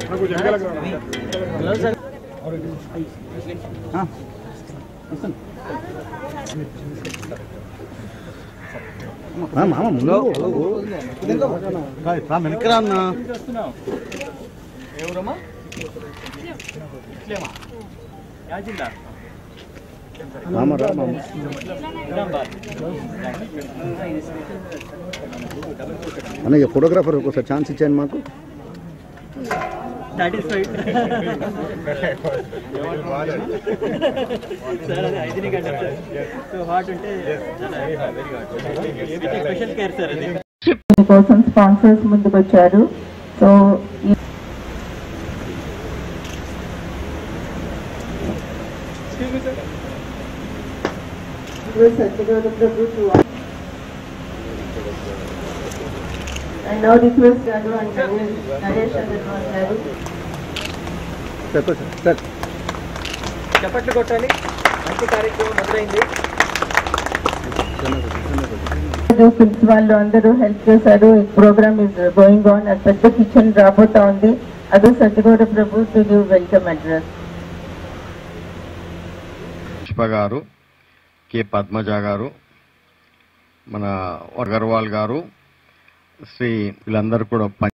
మామ ముందు రా వెనకరా అన్న ఎవరమ్మా ఇట్లేమా యా జిల్లా మామ రా మామ నిజామాబాద్ అన్న ఇక ఫోటోగ్రాఫర్ ఒకసారి ఛాన్స్ ఇచ్చాను మాకు సాటిస్ఫైడ్ సార్ అది హైజీనిక్ అంటారు సార్ సో హాట్ ఉంటే very hot special care sir అది కోసం స్పాన్సర్స్ ముందుకు వచ్చారు సో ఈ And now request Raghu and Naresh Agarwal గారు సార్ సార్ చప్పట్లు కొట్టాలి మంచి కార్యక్రమం మొదలైంది ఫిల్స్ వాళ్ళు అందరూ హెల్ప్ చేశారు ఈ ప్రోగ్రామ్ ఇస్ గోయింగ్ ఆన్ అది పెద్ద కిచెన్ రాబోతా ఉంది అదే Satyagouda Prabhu to give welcome address Pushpa గారు కె పద్మజ గారు మన అగర్వాల్ గారు శ్రీ వీళ్ళందరూ కూడా